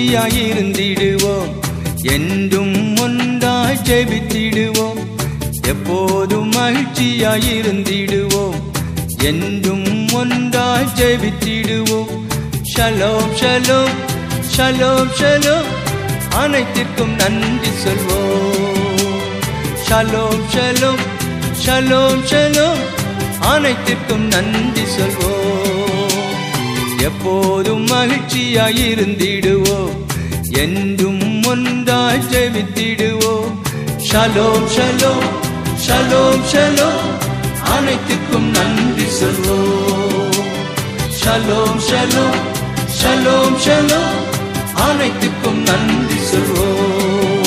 மகிழ்ச்சியாயிருந்திடுவோம் என்றும் ஒன்றாய் ஜெபித்திடுவோம் எப்போதும் மகிழ்ச்சியாயிருந்திடுவோம் என்றும் ஒன்றாய் ஜெபித்திடுவோம் ஷலோம் ஷலோம் ஷலோம் ஷலோம் அனைத்திற்கும் நன்றி சொல்வோம் ஷலோம் ஷலோம் ஷலோம் ஷலோம் அனைத்திற்கும் நன்றி சொல்வோம் எப்போதும் மகிழ்ச்சியாயிருந்திடுவோம் என்றும் ஒன்றாய் ஜெபித்திடுவோம் ஷலோம் ஷலோம் ஷலோம் ஷலோம் அனைத்துக்கும் நன்றி சொல்வோம் ஷலோம் ஷலோம் ஷலோம் ஷலோம் அனைத்துக்கும் நன்றி சொல்வோம்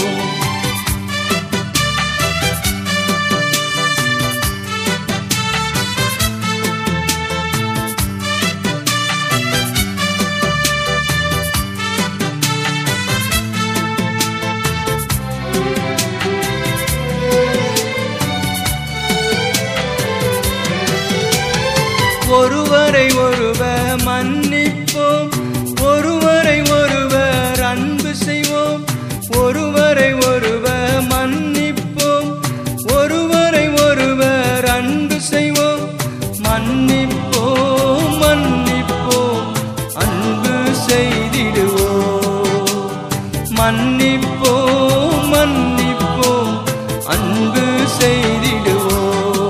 ஒருவரை ஒருவர் மன்னிப்போம் ஒருவரை ஒருவர் அன்பு செய்வோம் ஒருவரை ஒருவர் மன்னிப்போம் ஒருவரை ஒருவர் அன்பு செய்வோம் மன்னிப்போம் மன்னிப்போம் அன்பு செய்திடுவோம் மன்னிப்போம் மன்னிப்போம் அன்பு செய்திடுவோம்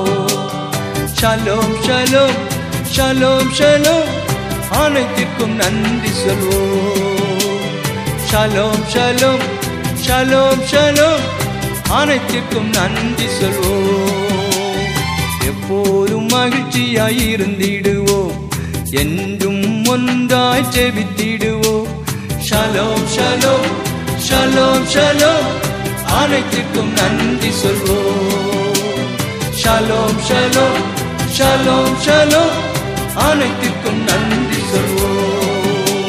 ஷலோம் ஷலோம் ஷலோம் ஷலோம் அனைத்திற்கும் நன்றி சொல்வோம் ஷலோம் ஷலோம் ஷலோம் ஷலோம் அனைத்திற்கும் நன்றி சொல்வோம் எப்போதும் மகிழ்ச்சியாயிருந்திடுவோம் என்றும் ஒன்றாய் ஜெபித்திடுவோம் ஷலோம் ஷலோம் ஷலோம் ஷலோம் அனைத்திற்கும் நன்றி சொல்வோம் ஷலோம் ஷலோம் ஷலோம் ஷலோம் அனைத்திற்கும் நன்றி சொல்வோம்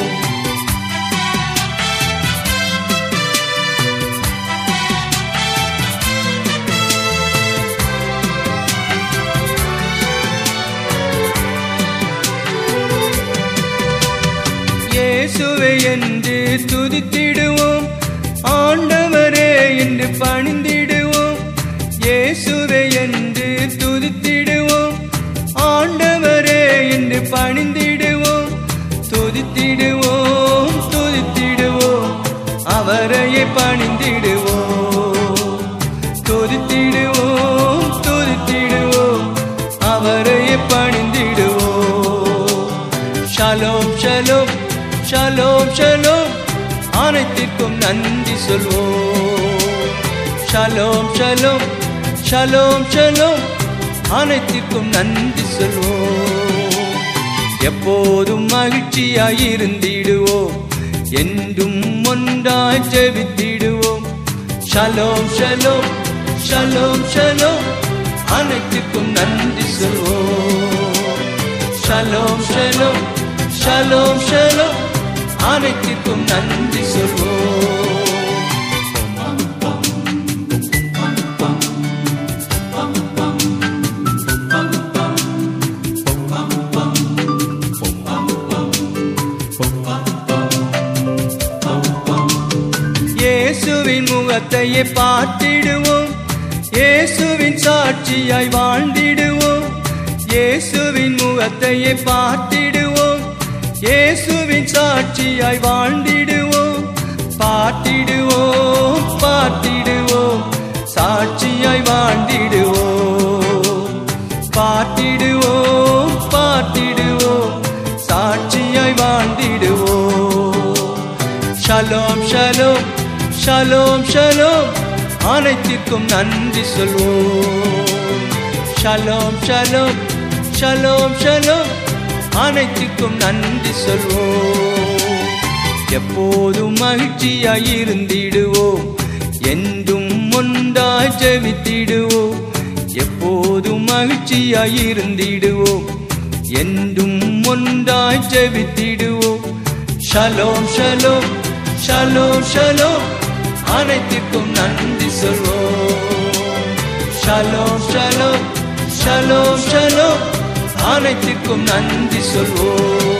இயேசுவை என்று துதித்திடுவோம் ஆண்டவரே என்று பணிந்திடுவோம் இயேசுவை என்று துதித்திடுவோம் ஆண்டவரே என்று பணிந்திடுவோம் துதித்திடுவோம் துதித்திடுவோம் அவரையே பணிந்திடுவோம் துதித்திடுவோம் துதித்திடுவோம் அவரையே பணிந்திடுவோம் ஷலோம் ஷலோம் ஷலோம் ஷலோம் அனைத்திற்கும் நன்றி சொல்வோம் ஷலோம் ஷலோம் ஷலோம் ஷலோம் அனைத்திற்கும் நன்றி சொல்வோம் எப்போதும் மகிழ்ச்சியாயிருந்திடுவோம் என்றும் ஒன்றாய் ஜெபித்திடுவோம் ஷலோம் ஷலோம் ஷலோம் ஷலோம் அனைத்திற்கும் நன்றி சொல்வோம் ஷலோம் ஷலோம் ஷலோம் ஷலோம் அனைத்திற்கும் நன்றி சொல்வோம் இயேசுவின் முகத்தையே பார்த்திடுவோம் இயேசுவின் சாட்சியாய் வாழ்ந்திடுவோம் இயேசுவின் முகத்தையே பார்த்திடுவோம் இயேசுவின் சாட்சியாய் வாழ்ந்திடுவோம் பார்த்திடுவோம் பார்த்திடுவோம் சாட்சியாய் வாழ்ந்திடுவோம் பார்த்திடுவோம் பார்த்திடுவோம் சாட்சியாய் வாழ்ந்திடுவோம் ஷலோம் ஷலோம் ஷலோம் ஷலோம் அனைத்திற்கும் நன்றி சொல்வோம் ஷலோம் ஷலோம் ஷலோம் ஷலோம் அனைத்திற்கும் நன்றி சொல்வோம் எப்போதும் மகிழ்ச்சியாயிருந்திடுவோம் என்றும் ஒன்றாய் ஜெபித்திடுவோம் எப்போதும் மகிழ்ச்சியாயிருந்திடுவோம் என்றும் ஒன்றாய் ஜெபித்திடுவோம் ஷலோம் ஷலோம் ஷலோம் ஷலோம் அனைத்திற்கும் நன்றி சொல்வோம் ஷலோம் ஷலோம் ஷலோம் ஷலோம் அனைத்திற்கும் நன்றி சொல்வோம்